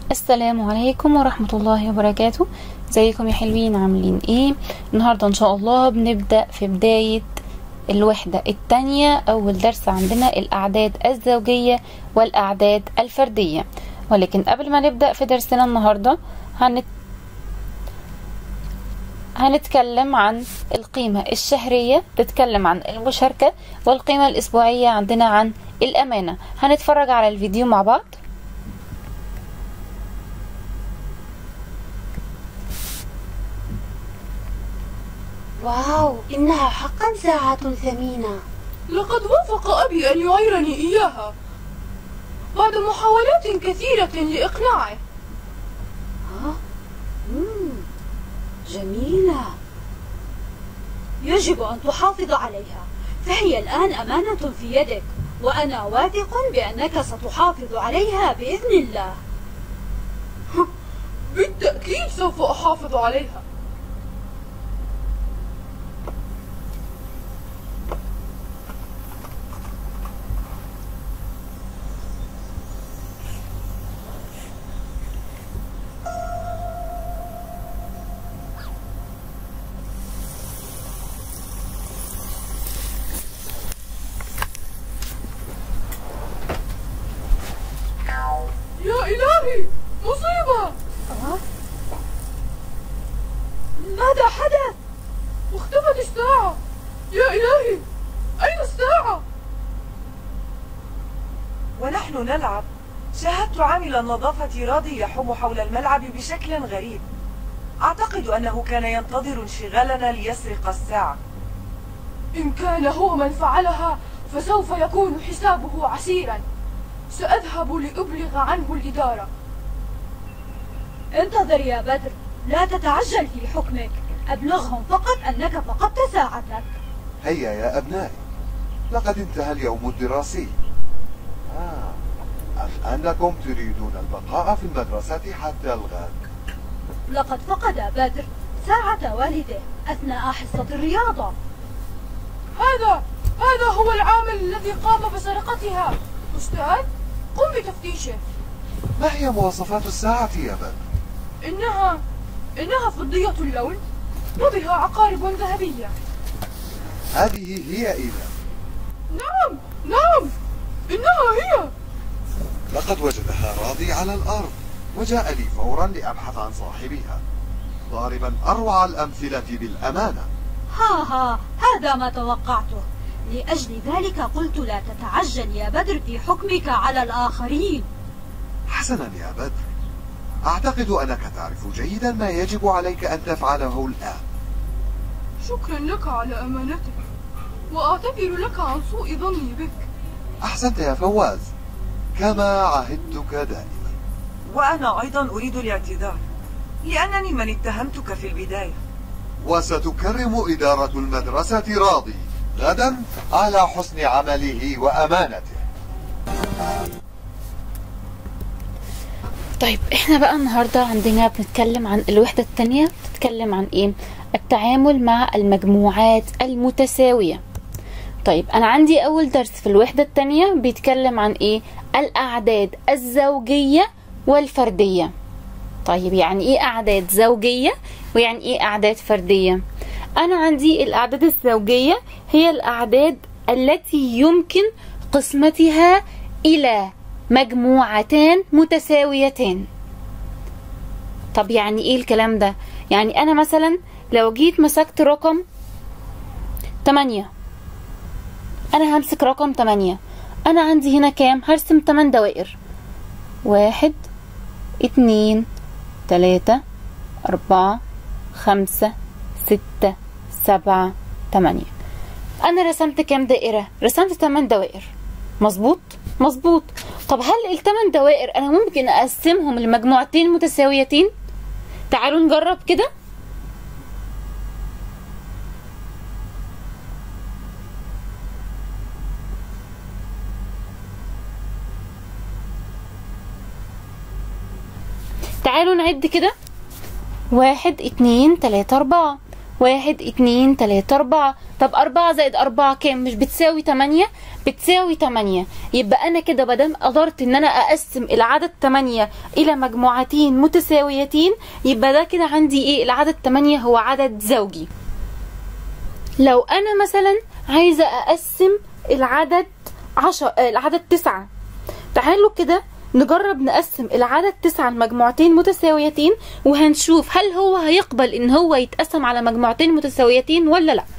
السلام عليكم ورحمة الله وبركاته ازيكم يا حلوين عاملين ايه النهاردة ان شاء الله بنبدأ في بداية الوحدة التانية اول درس عندنا الاعداد الزوجية والاعداد الفردية ولكن قبل ما نبدأ في درسنا النهاردة هنت... هنتكلم عن القيمة الشهرية تتكلم عن المشاركة والقيمة الأسبوعية عندنا عن الأمانة هنتفرج على الفيديو مع بعض واو إنها حقا ساعة ثمينة لقد وافق أبي أن يعيرني إياها بعد محاولات كثيرة لإقناعه ها؟ مم. جميلة يجب أن تحافظ عليها فهي الآن أمانة في يدك وأنا واثق بأنك ستحافظ عليها بإذن الله بالتأكيد سوف أحافظ عليها يا إلهي مصيبة ماذا حدث؟ واختفت الساعة يا إلهي أين الساعة؟ ونحن نلعب شاهدت عامل النظافة راضي يحوم حول الملعب بشكل غريب أعتقد أنه كان ينتظر انشغالنا ليسرق الساعة إن كان هو من فعلها فسوف يكون حسابه عسيرا سأذهب لأبلغ عنه الإدارة انتظر يا بدر لا تتعجل في حكمك أبلغهم فقط أنك فقدت ساعتك هيا يا أبنائي لقد انتهى اليوم الدراسي آه. أم أنكم تريدون البقاء في المدرسة حتى الغد لقد فقد بدر ساعة والده أثناء حصة الرياضة هذا هذا هو العامل الذي قام بسرقتها أستاذ قم بتفتيشه ما هي مواصفات الساعة يا بدر؟ إنها إنها فضية اللون وبها عقارب ذهبية هذه هي إذا نعم نعم إنها هي لقد وجدها راضي على الأرض وجاء لي فورا لأبحث عن صاحبها ضاربا أروع الأمثلة بالأمانة ها ها هذا ما توقعته لأجل ذلك قلت لا تتعجل يا بدر في حكمك على الآخرين حسنا يا بدر أعتقد أنك تعرف جيدا ما يجب عليك أن تفعله الآن شكرا لك على أمانتك وأعتذر لك عن سوء ظني بك أحسنت يا فواز كما عهدتك دائما وأنا أيضا أريد الاعتذار لأنني من اتهمتك في البداية وستكرم إدارة المدرسة راضي غدا على حسن عمله وأمانته طيب احنا بقى النهاردة عندنا بنتكلم عن الوحدة التانية بتتكلم عن ايه التعامل مع المجموعات المتساوية طيب انا عندي اول درس في الوحدة التانية بيتكلم عن ايه الاعداد الزوجية والفردية طيب يعني ايه اعداد زوجية ويعني ايه اعداد فردية انا عندي الاعداد الزوجية هي الاعداد التي يمكن قسمتها الى مجموعتان متساويتان طب يعني ايه الكلام ده يعني انا مثلا لو جيت مسكت رقم 8 انا همسك رقم 8 انا عندي هنا كام هرسم 8 دوائر واحد اتنين تلاتة أربعة خمسة ستة سبعة تمانية أنا رسمت كام دائرة؟ رسمت تمن دوائر مظبوط؟ مظبوط طب هل التمن دوائر أنا ممكن أقسمهم لمجموعتين متساويتين؟ تعالوا نجرب كده تعالوا نعد كده واحد اتنين تلاتة أربعة واحد اتنين تلاتة اربعة طب اربعة زائد اربعة كام مش بتساوي تمانية بتساوي تمانية يبقى انا كده مادام قدرت ان انا اقسم العدد تمانية الى مجموعتين متساويتين يبقى ده كده عندي ايه العدد تمانية هو عدد زوجي لو انا مثلا عايزة اقسم العدد عشر العدد تسعة تعالوا كده نجرب نقسم العدد تسعة لمجموعتين متساويتين وهنشوف هل هو هيقبل ان هو يتقسم على مجموعتين متساويتين ولا لا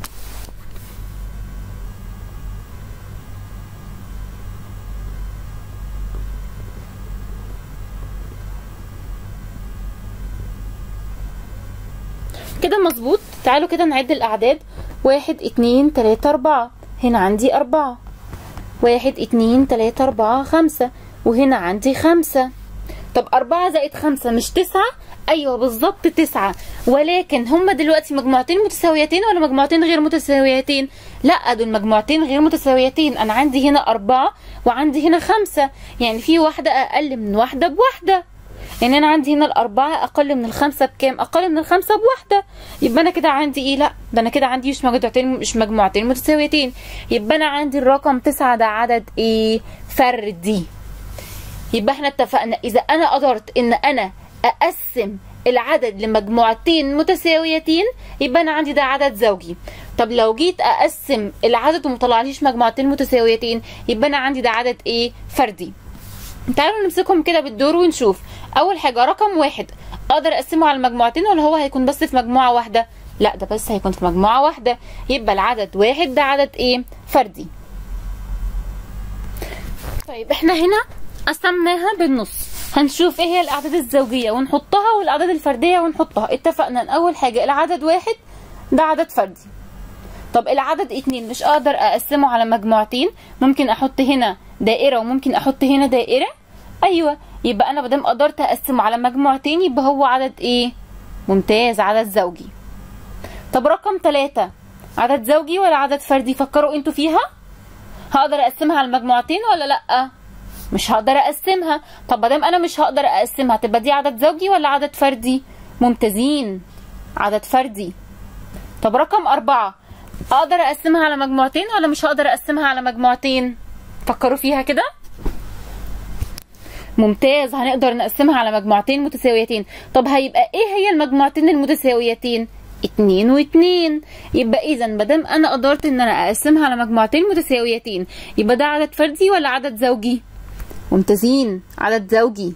كده مظبوط تعالوا كده نعد الأعداد واحد اتنين تلاتة أربعة هنا عندي أربعة واحد اتنين تلاتة أربعة خمسة وهنا عندي خمسة طب أربعة زائد خمسة مش تسعة أيوة بالظبط تسعة ولكن هما دلوقتي مجموعتين متساويتين ولا مجموعتين غير متساويتين لا دول مجموعتين غير متساويتين أنا عندي هنا أربعة وعندي هنا خمسة يعني في واحدة أقل من واحدة بواحدة يعني انا عندي هنا الاربعه اقل من الخمسه بكام اقل من الخمسه بواحده يبقى انا كده عندي ايه لا ده انا كده عندي مش مجموعتين مش مجموعتين متساويتين يبقى انا عندي الرقم تسعة ده عدد ايه فردي يبقى احنا اتفقنا اذا انا قدرت ان انا اقسم العدد لمجموعتين متساويتين يبقى انا عندي ده عدد زوجي طب لو جيت اقسم العدد ومطلعليش مجموعتين متساويتين يبقى انا عندي ده عدد ايه فردي تعالوا نمسكهم كده بالدور ونشوف اول حاجه رقم واحد اقدر اقسمه على مجموعتين ولا هو هيكون بس في مجموعه واحده لا ده بس هيكون في مجموعه واحده يبقى العدد واحد ده عدد ايه فردي طيب احنا هنا قسمناها بالنص هنشوف ايه هي الاعداد الزوجيه ونحطها والاعداد الفرديه ونحطها اتفقنا ان اول حاجه العدد واحد ده عدد فردي طب العدد اتنين مش اقدر اقسمه على مجموعتين ممكن احط هنا دائره وممكن احط هنا دائره ايوه يبقى انا مادام قدرت اقسمه على مجموعتين يبقى هو عدد ايه ممتاز عدد زوجي طب رقم ثلاثة عدد زوجي ولا عدد فردي فكروا انتوا فيها هقدر اقسمها على مجموعتين ولا لا مش هقدر اقسمها طب مادام انا مش هقدر اقسمها تبقى دي عدد زوجي ولا عدد فردي ممتازين عدد فردي طب رقم أربعة أقدر أقسمها على مجموعتين ولا مش هقدر أقسمها على مجموعتين فكروا فيها كده ممتاز هنقدر نقسمها على مجموعتين متساويتين طب هيبقى ايه هي المجموعتين المتساويتين اتنين واتنين يبقى اذا مادام انا قدرت ان انا اقسمها على مجموعتين متساويتين يبقى ده عدد فردي ولا عدد زوجي ممتازين عدد زوجي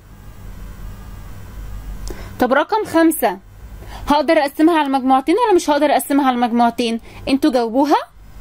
طب رقم خمسة هقدر اقسمها على مجموعتين ولا مش هقدر اقسمها على مجموعتين انتوا جاوبوها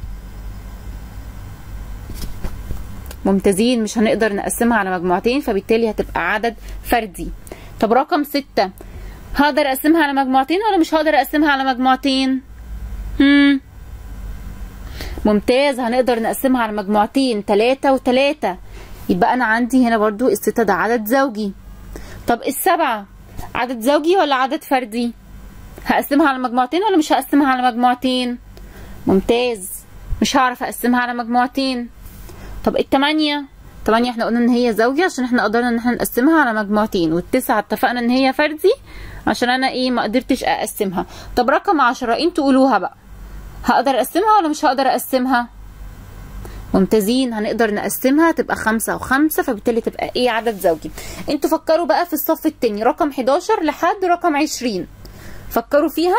ممتازين مش هنقدر نقسمها على مجموعتين فبالتالي هتبقى عدد فردي طب رقم ستة هقدر اقسمها على مجموعتين ولا مش هقدر اقسمها على مجموعتين هم ممتاز هنقدر نقسمها على مجموعتين تلاتة وتلاتة يبقى انا عندي هنا برضو الستة ده عدد زوجي طب السبعة عدد زوجي ولا عدد فردي هقسمها على مجموعتين ولا مش هقسمها على مجموعتين ممتاز مش هعرف اقسمها على مجموعتين طب التمانية التمانية احنا قلنا ان هي زوجي عشان احنا قدرنا ان احنا نقسمها على مجموعتين والتسعة اتفقنا ان هي فردي عشان انا ايه ما قدرتش اقسمها طب رقم عشرة انتوا قولوها بقى هقدر اقسمها ولا مش هقدر اقسمها ممتازين هنقدر نقسمها تبقى خمسة وخمسة فبالتالي تبقى ايه عدد زوجي انتوا فكروا بقى في الصف التاني رقم 11 لحد رقم 20 فكروا فيها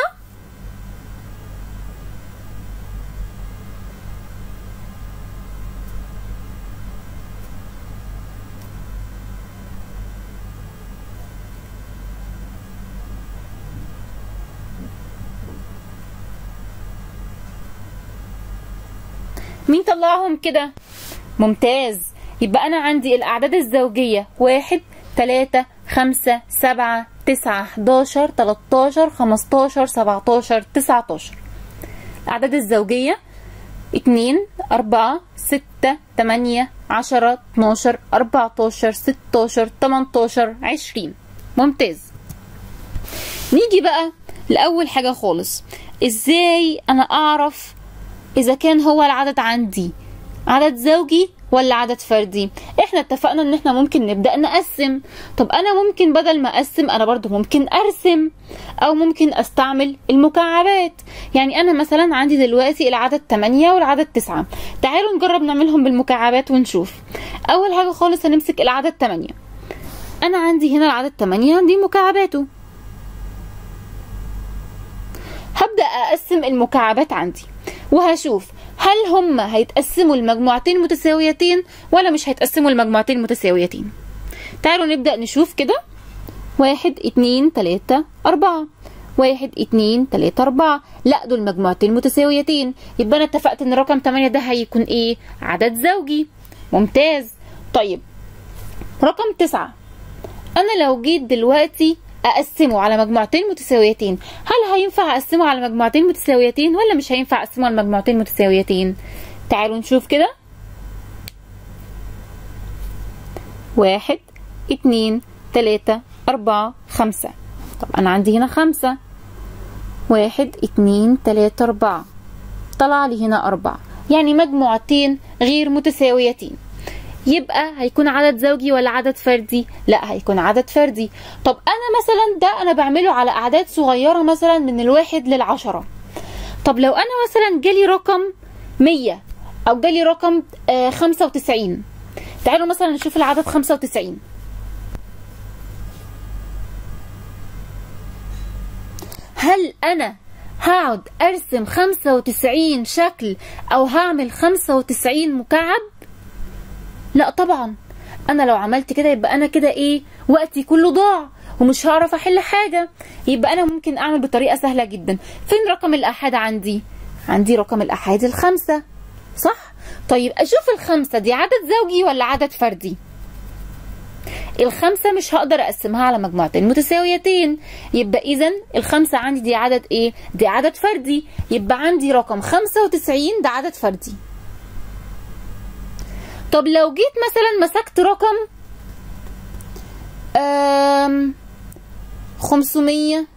مين طلعهم كده ممتاز يبقى انا عندي الاعداد الزوجية واحد تلاتة خمسة سبعة تسعة حداشر تلاتاشر خمستاشر سبعتاشر تسعتاشر الاعداد الزوجية اتنين اربعة ستة تمانية عشرة اتناشر اربعتاشر ستاشر تمنتاشر عشرين ممتاز نيجي بقى لأول حاجة خالص ازاي انا اعرف اذا كان هو العدد عندي عدد زوجي ولا عدد فردي احنا اتفقنا ان احنا ممكن نبدأ نقسم طب انا ممكن بدل ما اقسم انا برضو ممكن ارسم او ممكن استعمل المكعبات يعني انا مثلا عندي دلوقتي العدد 8 والعدد 9 تعالوا نجرب نعملهم بالمكعبات ونشوف اول حاجة خالص هنمسك العدد 8 انا عندي هنا العدد 8 دي مكعباته هبدأ أقسم المكعبات عندي وهشوف هل هم هيتقسموا لمجموعتين متساويتين ولا مش هيتقسموا لمجموعتين متساويتين تعالوا نبدأ نشوف كده واحد اتنين تلاتة أربعة واحد اتنين تلاتة أربعة لا دول مجموعتين متساويتين يبقى أنا اتفقت إن رقم تمانية ده هيكون إيه عدد زوجي ممتاز طيب رقم تسعة أنا لو جيت دلوقتي اقسمه على مجموعتين متساويتين هل هينفع اقسمه على مجموعتين متساويتين ولا مش هينفع اقسمه على مجموعتين متساويتين تعالوا نشوف كده واحد اتنين تلاتة أربعة خمسة طب أنا عندي هنا خمسة واحد اتنين تلاتة أربعة طلع لي هنا أربعة يعني مجموعتين غير متساويتين يبقى هيكون عدد زوجي ولا عدد فردي لا هيكون عدد فردي طب انا مثلا ده انا بعمله على اعداد صغيره مثلا من الواحد للعشرة طب لو انا مثلا جالي رقم مية او جالي رقم آه خمسة وتسعين تعالوا مثلا نشوف العدد خمسة وتسعين هل انا هقعد ارسم خمسة وتسعين شكل او هعمل خمسة وتسعين مكعب لا طبعا انا لو عملت كده يبقى انا كده ايه وقتي كله ضاع ومش هعرف احل حاجه يبقى انا ممكن اعمل بطريقه سهله جدا فين رقم الاحاد عندي عندي رقم الاحاد الخمسة صح طيب اشوف الخمسة دي عدد زوجي ولا عدد فردي الخمسة مش هقدر اقسمها على مجموعتين متساويتين يبقى اذا الخمسة عندي دي عدد ايه دي عدد فردي يبقى عندي رقم خمسة وتسعين ده عدد فردي طب لو جيت مثلا مسكت رقم أم خمسمية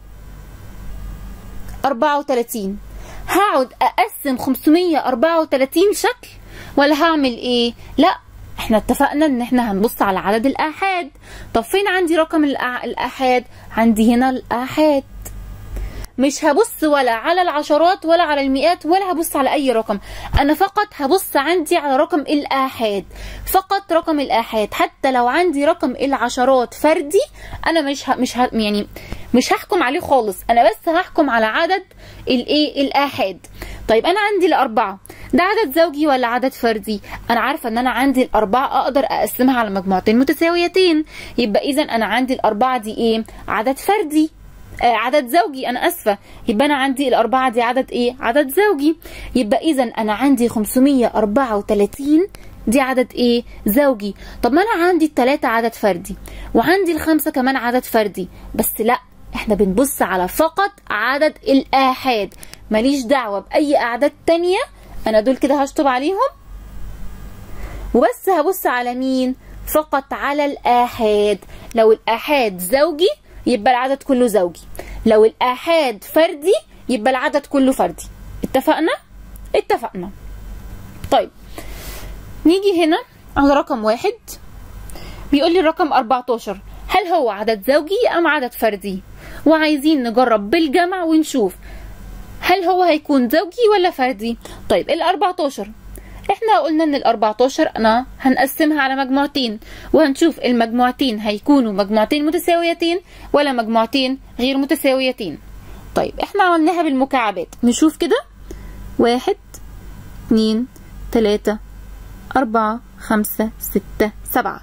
أربعة وتلاتين هقعد أقسم خمسمية أربعة وتلاتين شكل ولا هعمل إيه؟ لأ احنا اتفقنا ان احنا هنبص على عدد الآحاد طب فين عندي رقم الأع- الآحاد؟ عندي هنا الآحاد مش هبص ولا على العشرات ولا على المئات ولا هبص على اي رقم انا فقط هبص عندي على رقم الاحاد فقط رقم الاحاد حتى لو عندي رقم العشرات فردي انا مش ه... مش ه... يعني مش هحكم عليه خالص انا بس هحكم على عدد الايه الاحاد طيب انا عندي الاربعه ده عدد زوجي ولا عدد فردي انا عارفه ان انا عندي الاربعه اقدر اقسمها على مجموعتين متساويتين يبقى اذا انا عندي الاربعه دي ايه عدد فردي آه عدد زوجي انا اسفه يبقى انا عندي الاربعه دي عدد ايه عدد زوجي يبقى اذا انا عندي 534 دي عدد ايه زوجي طب ما انا عندي التلاتة عدد فردي وعندي الخمسة كمان عدد فردي بس لا احنا بنبص على فقط عدد الاحاد ماليش دعوة باي اعداد تانية انا دول كده هشطب عليهم وبس هبص على مين فقط على الآحاد لو الآحاد زوجي يبقى العدد كله زوجي لو الآحاد فردي يبقى العدد كله فردي اتفقنا؟ اتفقنا طيب نيجي هنا على رقم واحد بيقول لي الرقم 14 هل هو عدد زوجي أم عدد فردي؟ وعايزين نجرب بالجمع ونشوف هل هو هيكون زوجي ولا فردي؟ طيب ال 14 احنا قلنا ان ال 14 انا هنقسمها على مجموعتين وهنشوف المجموعتين هيكونوا مجموعتين متساويتين ولا مجموعتين غير متساويتين طيب احنا عملناها بالمكعبات نشوف كده واحد اتنين تلاتة أربعة خمسة ستة سبعة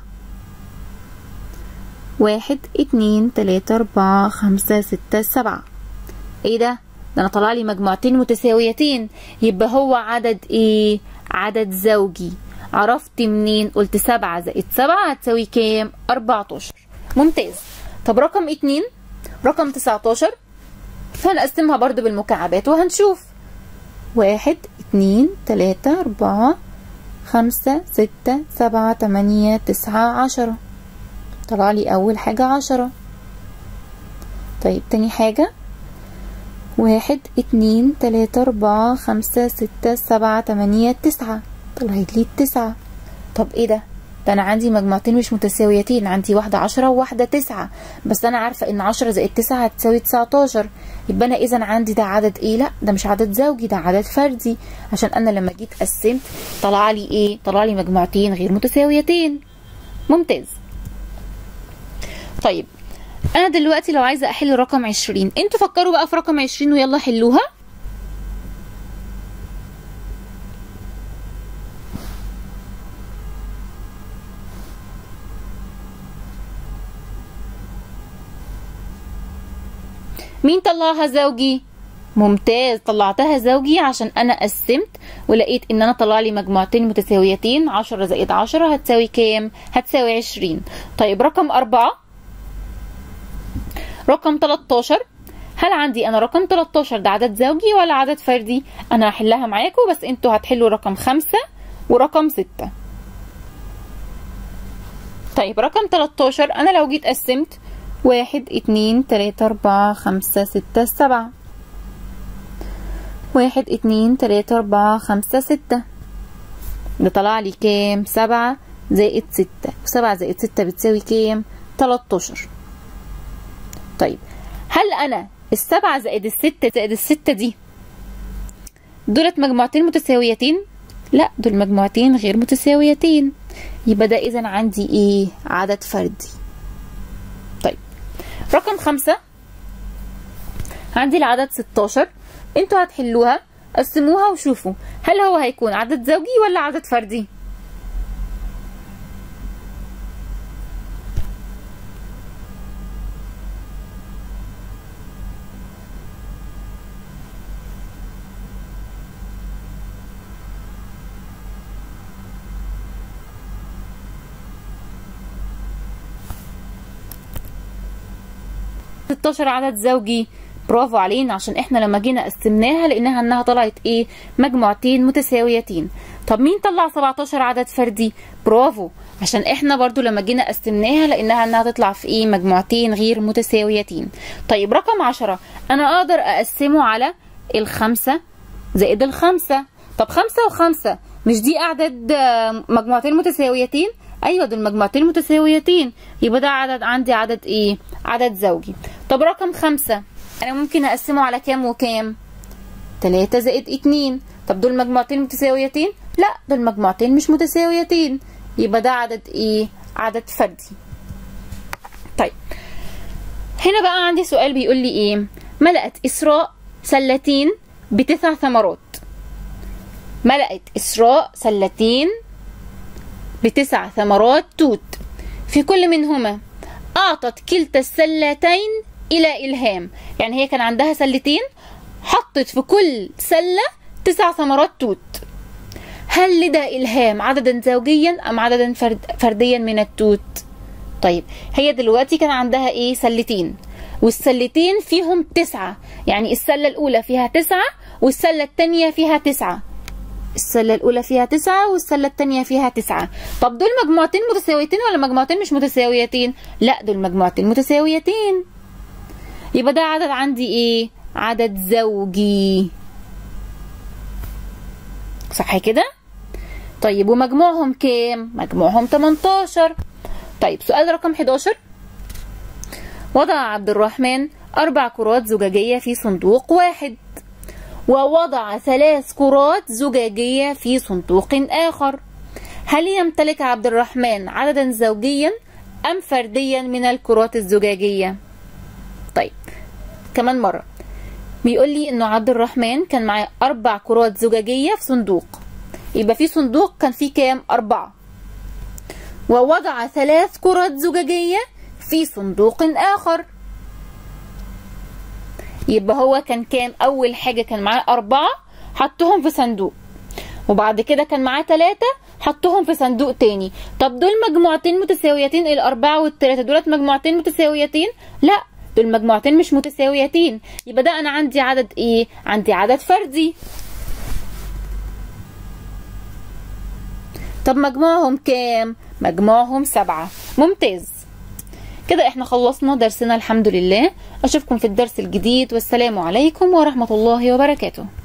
واحد اتنين تلاتة أربعة خمسة ستة سبعة ايه ده ده انا طلع لي مجموعتين متساويتين يبقى هو عدد ايه عدد زوجي عرفت منين قلت سبعة زائد سبعة هتساوي كام أربعتاشر ممتاز طب رقم اتنين رقم تسعتاشر هنقسمها برضو بالمكعبات وهنشوف واحد اتنين تلاتة أربعة خمسة ستة سبعة تمانية تسعة عشرة طلع لي أول حاجة عشرة طيب تاني حاجة واحد اتنين تلاتة أربعة خمسة ستة سبعة تمانية تسعة طلعت لي التسعة طب ايه ده ده انا عندي مجموعتين مش متساويتين عندي واحدة عشرة وواحدة تسعة بس انا عارفة ان عشرة زائد تسعة هتساوي تسعتاشر يبقى انا اذا عندي ده عدد ايه لا ده مش عدد زوجي ده عدد فردي عشان انا لما جيت قسمت طلع لي ايه طلع لي مجموعتين غير متساويتين ممتاز طيب انا دلوقتي لو عايزه احل رقم عشرين انتوا فكروا بقى في رقم عشرين ويلا حلوها مين طلعها زوجي ممتاز طلعتها زوجي عشان انا قسمت ولقيت ان انا طلع لي مجموعتين متساويتين عشرة زائد عشرة هتساوي كام هتساوي عشرين طيب رقم أربعة رقم 13 هل عندي انا رقم 13 ده عدد زوجي ولا عدد فردي انا هحلها معاكم بس انتوا هتحلوا رقم خمسة ورقم ستة طيب رقم 13 انا لو جيت قسمت واحد اتنين تلاتة اربعة خمسة ستة سبعة واحد اتنين تلاتة اربعة خمسة ستة ده طلع لي كام سبعة زائد ستة وسبعة زائد ستة بتساوي كام تلاتاشر طيب هل انا السبعة زائد الستة زائد الستة دي دولت مجموعتين متساويتين لا دول مجموعتين غير متساويتين يبقى ده اذا عندي ايه عدد فردي طيب رقم خمسة عندي العدد 16 انتوا هتحلوها قسموها وشوفوا هل هو هيكون عدد زوجي ولا عدد فردي ستاشر عدد زوجي برافو علينا عشان احنا لما جينا قسمناها لقيناها انها طلعت ايه مجموعتين متساويتين طب مين طلع 17 عدد فردي برافو عشان احنا برضو لما جينا قسمناها لقيناها انها تطلع في ايه مجموعتين غير متساويتين طيب رقم عشرة انا اقدر اقسمه على الخمسة زائد الخمسة طب خمسة وخمسة مش دي اعداد آه، مجموعتين متساويتين ايوه دول مجموعتين متساويتين يبقى ده عدد عندي عدد ايه عدد زوجي طب رقم خمسة انا ممكن اقسمه على كام وكام تلاتة زائد اتنين طب دول مجموعتين متساويتين لا دول مجموعتين مش متساويتين يبقى ده عدد ايه عدد فردي طيب هنا بقى عندي سؤال بيقول لي ايه ملأت اسراء سلتين بتسع ثمرات ملأت اسراء سلتين بتسع ثمرات توت في كل منهما أعطت كلتا السلتين إلى إلهام يعني هي كان عندها سلتين حطت في كل سلة تسع ثمرات توت هل لدى إلهام عددا زوجيا أم عددا فرد فرديا من التوت طيب هي دلوقتي كان عندها إيه سلتين والسلتين فيهم تسعة يعني السلة الأولى فيها تسعة والسلة التانية فيها تسعة السلة الأولى فيها تسعة والسلة التانية فيها تسعة طب دول مجموعتين متساويتين ولا مجموعتين مش متساويتين لا دول مجموعتين متساويتين يبقى ده عدد عندي ايه عدد زوجي صح كده طيب ومجموعهم كام مجموعهم 18 طيب سؤال رقم 11 وضع عبد الرحمن أربع كرات زجاجية في صندوق واحد ووضع ثلاث كرات زجاجية في صندوق آخر هل يمتلك عبد الرحمن عددا زوجيا أم فرديا من الكرات الزجاجية طيب كمان مرة بيقول لي إنه عبد الرحمن كان معاه أربع كرات زجاجية في صندوق يبقى في صندوق كان فيه كام أربعة ووضع ثلاث كرات زجاجية في صندوق آخر يبقى هو كان كام اول حاجه كان معاه اربعه حطهم في صندوق وبعد كده كان معاه ثلاثة حطهم في صندوق تاني طب دول مجموعتين متساويتين الأربعة والتلاتة دولت مجموعتين متساويتين لا دول مجموعتين مش متساويتين يبقى ده أنا عندي عدد إيه عندي عدد فردي طب مجموعهم كام مجموعهم سبعة ممتاز كده احنا خلصنا درسنا الحمد لله اشوفكم في الدرس الجديد والسلام عليكم ورحمة الله وبركاته